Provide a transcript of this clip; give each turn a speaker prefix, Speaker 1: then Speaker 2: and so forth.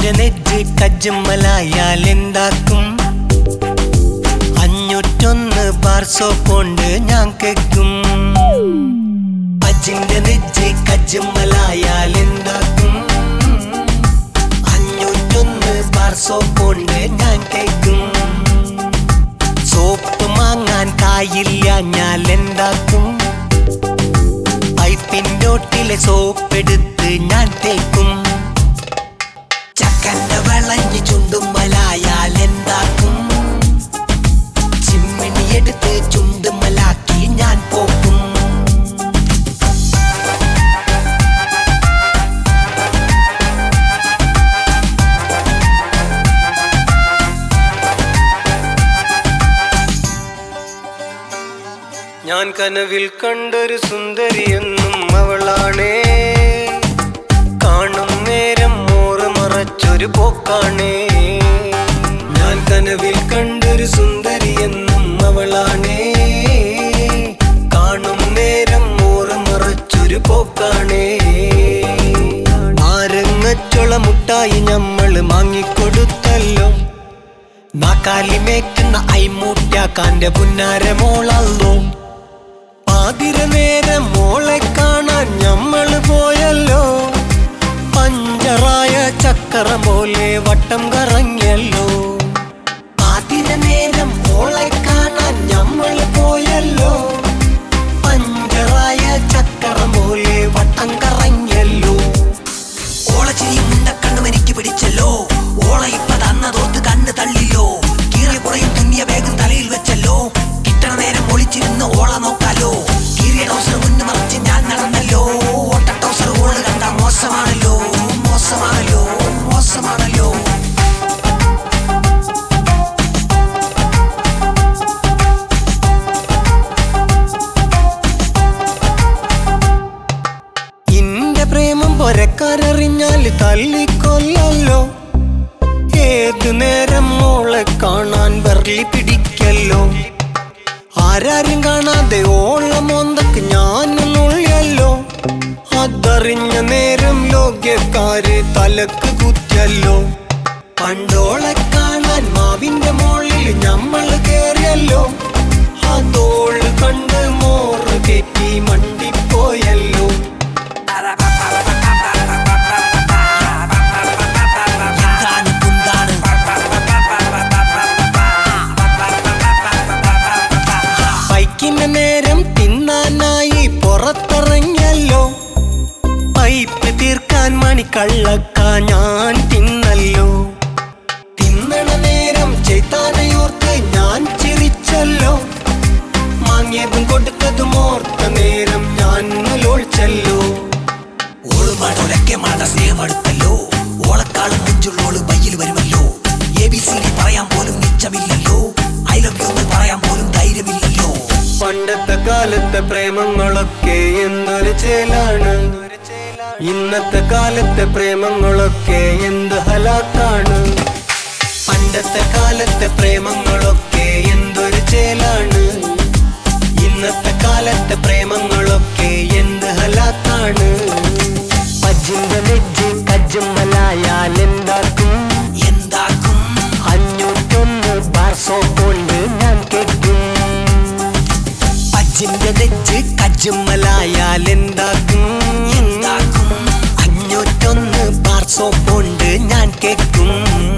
Speaker 1: അജിന്റെ net കജ്ജമ്മലായാൽ എന്താക്കും അഞ്ഞൂറ്റൊന്ന് ബാർസോ കൊണ്ട് ഞാൻ കേക്കും അജിന്റെ നെറ്റ് കജ്ജമ്മലായാൽ എന്താക്കും അഞ്ഞൂറ്റൊന്ന് ബാർസോ കൊണ്ട് ഞാൻ കേക്കും സോപ്പ് മാങ്ങാൻ കായില്ല ഞാൻ എന്താക്കും പൈപ്പിൻ്റെ ഒട്ടിലെ സോപ്പെടുത്ത് ഞാൻ തേക്കും ചക്കന്റെ വിളഞ്ഞ് ചുണ്ടുമ്മലായാൽ എന്താക്കും ചിമ്മിണി എടുത്ത് ചുണ്ടുമ്മലാക്കി ഞാൻ പോക്കും ഞാൻ കനവിൽ കണ്ടൊരു സുന്ദരിയെന്നും അവളാണേ കാണും നേരം മോറ് മറച്ചൊരു പോക്കാണേ ഞാൻ കനവിൽ കണ്ടൊരു സുന്ദരിയെന്നും അവളാണേ കാണും നേരം മോറ് മറച്ചൊരു പോക്കാണേ നാരങ്ങച്ചുള മുട്ടായി ഞമ്മള് വാങ്ങിക്കൊടുത്തല്ലോ നാക്കാലി മേക്കുന്ന ഐമൂറ്റാക്കാന്റെ പുന്നാരമോളല്ലോ പാതിര നേരം മോളെ കാണാൻ ഞമ്മള് പോയല്ലോ പഞ്ചറായ ചക്കരം പോലെ വട്ടം കറങ്ങിയല്ലോ പാതിര നേരം മോളെ കാണാൻ ഞമ്മള് പോയല്ലോ പഞ്ചറായ ചക്കരം പോലെ വട്ടം കറങ്ങിയല്ലോ
Speaker 2: ഓളച്ചിരി മുണ്ടക്കണ്ണും എനിക്ക് പിടിച്ചല്ലോ ഓള ഇപ്പ തന്നതോർത്ത് കണ്ണ് തള്ളില്ലോ കീറിയ പുറയും തുന്നിയ ബാഗും തലയിൽ വെച്ചല്ലോ കിട്ടണ നേരം ഒളിച്ചിരുന്ന് ഓള നോക്കാലോ കീറിയ ടൗസർ മുന്നു മറിച്ച് ഞാൻ നടന്നല്ലോ ഓട്ട ടൗസർ ഓള് കണ്ട മോശമാണല്ലോ മോശമാണല്ലോ മോശമാണല്ലോ
Speaker 1: ഇന്റെ പ്രേമം പൊരക്കാരറിഞ്ഞാല് തല്ലിക്കൊല്ലല്ലോ ഏതു നേരം മോളെ കാണാൻ വെറലി പിടിക്കല്ലോ ആരാരും കാണാതെ ഓളം ഒന്നക്ക് ഞാനൊന്നുള്ളല്ലോ അതറിഞ്ഞ നേരം ലോക്യക്കാര് തലക്ക് കുത്തിയല്ലോ പണ്ടോളെ കാണാൻ മാവിന്റെ മോളിൽ ഞമ്മള് കേറിയല്ലോ അതോള് കണ്ട് മോറ് കെറ്റി മണ്ടിപ്പോയല്ലോ
Speaker 2: എന്താണ് കുന്താണ്
Speaker 1: ബൈക്കിന്റെ നേരം തിന്നാനായി പുറത്തിറങ്ങിയല്ലോ പൈപ്പ് തീർക്കാൻ മണിക്കള്ളക്ക ഞാൻ തിന്നല്ലോ തിന്നണ നേരം ചെയ്താനയോർത്ത് ഞാൻ ചിരിച്ചല്ലോ മാങ്ങിയതും കൊടുത്തതും ഓർത്ത നേരം ഞാൻ ലോളിച്ചല്ലോ
Speaker 2: ഓളുമാടൊലക്കെ മാട സ്നേഹമെടുത്തല്ലോ ഓളക്കാളും മുഞ്ചുള്ളോള് ബയ്യിൽ വരുമല്ലോ എ ബി സി ഡി പറയാൻ പോലും നിച്ചമില്ലല്ലോ ഐ ലവ് യു എന്ന് പറയാൻ പോലും ധൈര്യമില്ലല്ലോ
Speaker 1: പണ്ടത്തെ കാലത്തെ പ്രേമങ്ങളൊക്കെ എന്തൊരു ചേലാണ് ഇന്നത്തെ കാലത്തെ പ്രേമങ്ങളൊക്കെ എന്ത് ഹലാക്കാണ് പണ്ടത്തെ കാലത്തെ പ്രേമങ്ങളൊക്കെ എന്തൊരു ചേലാണ് ഇന്നത്തെ കാലത്തെ പ്രേമങ്ങളൊക്കെ എന്ത് ഹലാക്കാണ് പജിന്റെ നെജ്ജ് കജ്ജമ്മലായാൽ എന്താക്കും
Speaker 2: എന്താക്കും
Speaker 1: അഞ്ഞൂറ്റൊന്ന് ബാർസോ കൊണ്ട് ഞാൻ കേൾക്കും അജിന്റെ നെഞ്ച് കജ്ജമ്മലായാൽ എന്താക്കും
Speaker 2: എന്താക്കും
Speaker 1: അഞ്ഞൂറ്റൊന്ന് ബാർസോ കൊണ്ട് ഞാൻ കേൾക്കും